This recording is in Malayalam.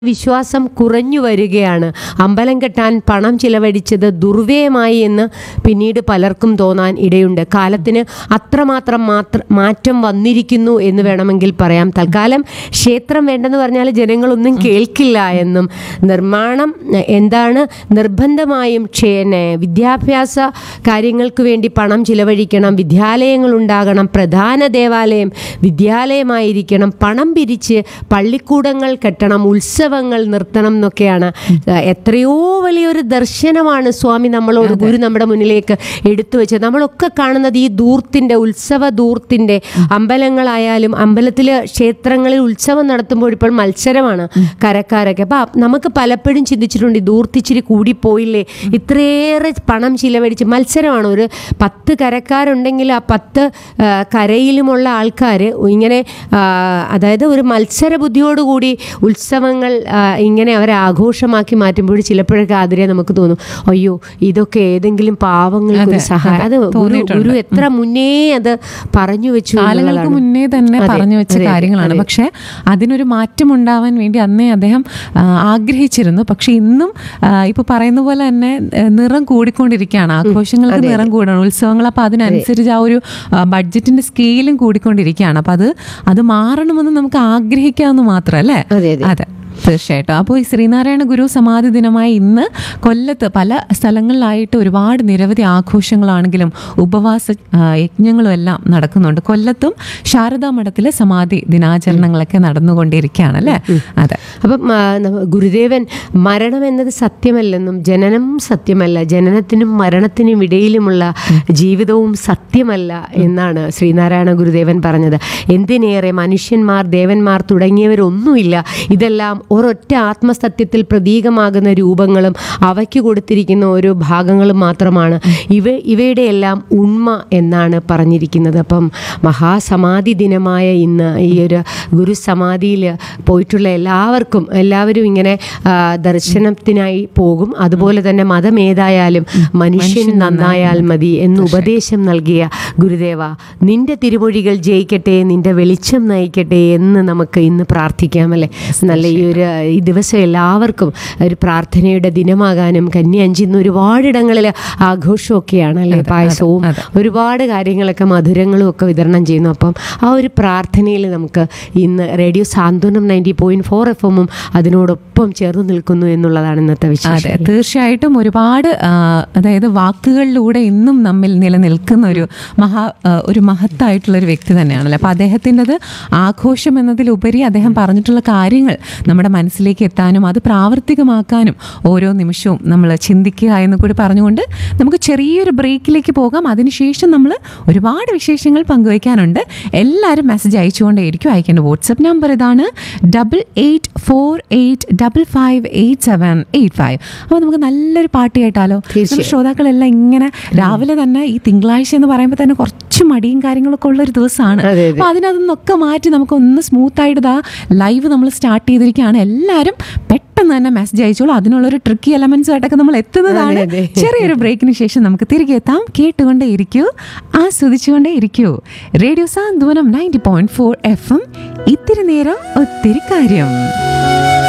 വിശ്വാസം കുറഞ്ഞു വരികയാണ് അമ്പലം കെട്ടാൻ പണം ചിലവഴിച്ചത് ദുർവ്യയമായി എന്ന് പിന്നീട് പലർക്കും തോന്നാൻ ഇടയുണ്ട് കാലത്തിന് അത്രമാത്രം മാത്ര മാറ്റം വന്നിരിക്കുന്നു എന്ന് വേണമെങ്കിൽ പറയാം തൽക്കാലം ക്ഷേത്രം വേണ്ടെന്ന് പറഞ്ഞാൽ ജനങ്ങളൊന്നും കേൾക്കില്ല എന്നും നിർമ്മാണം എ, എന്താണ് നിർബന്ധമായും ക്ഷേ- വിദ്യാഭ്യാസ കാര്യങ്ങൾക്ക് വേണ്ടി പണം ചിലവഴിക്കണം വിദ്യാലയങ്ങൾ ഉണ്ടാകണം പ്രധാന ദേവാലയം വിദ്യാലയമായിരിക്കണം പണം പിരിച്ച് പള്ളിക്കൂടങ്ങൾ കെട്ടണം ഉത്സവങ്ങൾ നിർത്തണം എന്നൊക്കെയാണ് ഏഹ് എത്രയോ വലിയൊരു ദർശനമാണ് സ്വാമി നമ്മളോട് ഗുരു നമ്മുടെ മുന്നിലേക്ക് എടുത്തു വെച്ചത് നമ്മളൊക്കെ കാണുന്നത് ഈ ദൂർത്തിൻ്റെ ഉത്സവ ദൂർത്തിൻ്റെ അമ്പലങ്ങളായാലും അമ്പലത്തിൽ ക്ഷേത്രങ്ങളിൽ ഉത്സവം നടത്തുമ്പോൾ ഇപ്പോൾ മത്സരമാണ് കരക്കാരൊക്കെ അപ്പം നമുക്ക് പലപ്പോഴും ചിന്തിച്ചിട്ടുണ്ട് ഈ ദൂർത്തിച്ചിരി കൂടിപ്പോയില്ലേ ഇത്രയേറെ പണം ചിലവഴിച്ച് മത്സരമാണ് ഒരു പത്ത് കരക്കാരുണ്ടെങ്കിൽ ആ പത്ത് ആ, കരയിലുമുള്ള ആൾക്കാർ ഇങ്ങനെ ആ, അതായത് ഒരു മത്സര ബുദ്ധിയോടുകൂടി ഉത്സവങ്ങൾ ആ, ഇങ്ങനെ അവരെ ആഘോഷമാക്കി മാറ്റുമ്പോൾ ചിലപ്പോഴൊക്കെ ആതിരെ നമുക്ക് തോന്നും അയ്യോ ഇതൊക്കെ ഏതെങ്കിലും പാവങ്ങൾക്ക് ഒരു അതെ, സഹായം അത് അതെ, ഗുരു തോന്നിയിട്ടുണ്ട്. ഗുരു എത്ര മുന്നേ അത് പറഞ്ഞു വെച്ചു കാലങ്ങൾക്ക് എന്നുള്ളതാണ്. മുന്നേ തന്നെ അതെ, പറഞ്ഞു വെച്ച അതെ, കാര്യങ്ങളാണ് അതെ. പക്ഷെ അതിനൊരു മാറ്റം ഉണ്ടാവാൻ വേണ്ടി അന്നേ അദ്ദേഹം ആ, ആഗ്രഹിച്ചിരുന്നു പക്ഷെ ഇന്നും ആ, ഇപ്പൊ പറയുന്ന പോലെ തന്നെ ആ, നിറം കൂടിക്കൊണ്ടിരിക്കുകയാണ് ആഘോഷങ്ങൾക്ക് നിറം കൂടണം ഉത്സവങ്ങൾ അപ്പൊ അതിനനുസരിച്ച് ആ ഒരു ആ, ബഡ്ജറ്റിന്റെ സ്കെയിലും കൂടിക്കൊണ്ടിരിക്കുകയാണ് അപ്പൊ അത് അത് മാറണമെന്ന് നമുക്ക് ആഗ്രഹിക്കാമെന്ന് മാത്രം അല്ലേ അതെ, അതെ. അതെ തീർച്ചയായിട്ടും അപ്പോൾ ഈ ശ്രീനാരായണ ഗുരു സമാധി ദിനമായി ഇന്ന് കൊല്ലത്ത് പല സ്ഥലങ്ങളിലായിട്ട് ഒരുപാട് നിരവധി ആഘോഷങ്ങളാണെങ്കിലും ഉപവാസ ആ, യജ്ഞങ്ങളും എല്ലാം നടക്കുന്നുണ്ട് കൊല്ലത്തും ശാരദാ മഠത്തിലെ സമാധി ദിനാചരണങ്ങളൊക്കെ നടന്നുകൊണ്ടിരിക്കുകയാണ് അല്ലേ അതെ അപ്പം ആ, നമ്മ- ഗുരുദേവൻ മരണം എന്നത് സത്യമല്ലെന്നും ജനനം സത്യമല്ല ജനനത്തിനും മരണത്തിനും ഇടയിലുമുള്ള ജീവിതവും സത്യമല്ല എന്നാണ് ശ്രീനാരായണ ഗുരുദേവൻ പറഞ്ഞത് എന്തിനേറെ മനുഷ്യന്മാർ ദേവന്മാർ തുടങ്ങിയവരൊന്നുമില്ല ഇതെല്ലാം ഒരൊറ്റ ആത്മസത്യത്തിൽ പ്രതീകമാകുന്ന രൂപങ്ങളും അവയ്ക്ക് കൊടുത്തിരിക്കുന്ന ഓരോ ഭാഗങ്ങളും മാത്രമാണ് ഇവ ഇവയുടെ എല്ലാം ഉണ്മ എന്നാണ് പറഞ്ഞിരിക്കുന്നത് അപ്പം മഹാസമാധി ദിനമായ ഇന്ന് ഈ ഒരു ഗുരുസമാധിയിൽ പോയിട്ടുള്ള എല്ലാവർക്കും എല്ലാവരും ഇങ്ങനെ ആ, ദർശനത്തിനായി പോകും അതുപോലെ തന്നെ മതം ഏതായാലും മനുഷ്യൻ നന്നായാൽ മതി എന്ന് ഉപദേശം നൽകിയ ഗുരുദേവ നിന്റെ തിരുമൊഴികൾ ജയിക്കട്ടെ നിന്റെ വെളിച്ചം നയിക്കട്ടെ എന്ന് നമുക്ക് ഇന്ന് പ്രാർത്ഥിക്കാം അല്ലേ നല്ല ഈ ഒരു ഈ ദിവസം എല്ലാവർക്കും ഒരു പ്രാർത്ഥനയുടെ ദിനമാകാനും കന്യാഞ്ചി ഇന്ന് ഒരുപാടിടങ്ങളിൽ ആഘോഷമൊക്കെയാണ് അല്ലേ പായസവും അതെ. ഒരുപാട് കാര്യങ്ങളൊക്കെ മധുരങ്ങളും ഒക്കെ വിതരണം ചെയ്യുന്നു അപ്പം ആ ഒരു പ്രാർത്ഥനയിൽ നമുക്ക് ഇന്ന് Radio Santhwanam ninety point four F എമ്മും അതിനോടൊപ്പം ചേർന്ന് നിൽക്കുന്നു എന്നുള്ളതാണ് ഇന്നത്തെ അതെ വിശേഷം തീർച്ചയായിട്ടും ഒരുപാട് ആ, അതായത് വാക്കുകളിലൂടെ ഇന്നും നമ്മിൽ നിലനിൽക്കുന്ന ഒരു മഹാ ആ, ഒരു മഹത്തായിട്ടുള്ള ഒരു വ്യക്തി തന്നെയാണല്ലോ അപ്പോൾ അദ്ദേഹത്തിൻ്റെത് ആഘോഷം എന്നതിലുപരി അദ്ദേഹം പറഞ്ഞിട്ടുള്ള കാര്യങ്ങൾ നമ്മുടെ മനസ്സിലേക്ക് എത്താനും അത് പ്രാവർത്തികമാക്കാനും ഓരോ നിമിഷവും നമ്മൾ ചിന്തിക്കുക എന്ന് കൂടി പറഞ്ഞുകൊണ്ട് നമുക്ക് ചെറിയൊരു ബ്രേക്കിലേക്ക് പോകാം അതിനുശേഷം നമ്മൾ ഒരുപാട് വിശേഷങ്ങൾ പങ്കുവയ്ക്കാനുണ്ട് എല്ലാവരും മെസ്സേജ് അയച്ചുകൊണ്ടേയിരിക്കും അയക്കേണ്ട വാട്സപ്പ് നമ്പർ ഇതാണ് double eight four eight double five eight seven eight five അപ്പോൾ നമുക്ക് നല്ലൊരു പാട്ട് കേട്ടാലോ നമ്മുടെ ശ്രോതാക്കളെല്ലാം ഇങ്ങനെ രാവിലെ തന്നെ ഈ തിങ്കളാഴ്ച എന്ന് പറയുമ്പോൾ തന്നെ കുറച്ച് മടിയും കാര്യങ്ങളൊക്കെ ഉള്ള ഒരു ദിവസമാണ് അതെ, അപ്പോൾ അതിനതൊന്നൊക്കെ മാറ്റി നമുക്ക് ഒന്ന് സ്മൂത്ത് ആയിട്ട് ഇതാ ലൈവ് നമ്മൾ സ്റ്റാർട്ട് ചെയ്തിരിക്കുകയാണ് എല്ലാവരും പെട്ടെന്ന് തന്നെ മെസ്സേജ് അയച്ചോളൂ അതിനുള്ളൊരു ട്രിക്കി എലമെന്റ്സ് ആയിട്ടൊക്കെ നമ്മൾ എത്തുന്നതാണ് അതെ, അതെ. ചെറിയൊരു ബ്രേക്കിന് ശേഷം നമുക്ക് തിരികെ എത്താം കേട്ടുകൊണ്ടേ ഇരിക്കൂ ആസ്വദിച്ചുകൊണ്ടേ ഇരിക്കൂ Radio Santhwanam ninety point four F M ഇത്തിരി നേരം ഒത്തിരി കാര്യം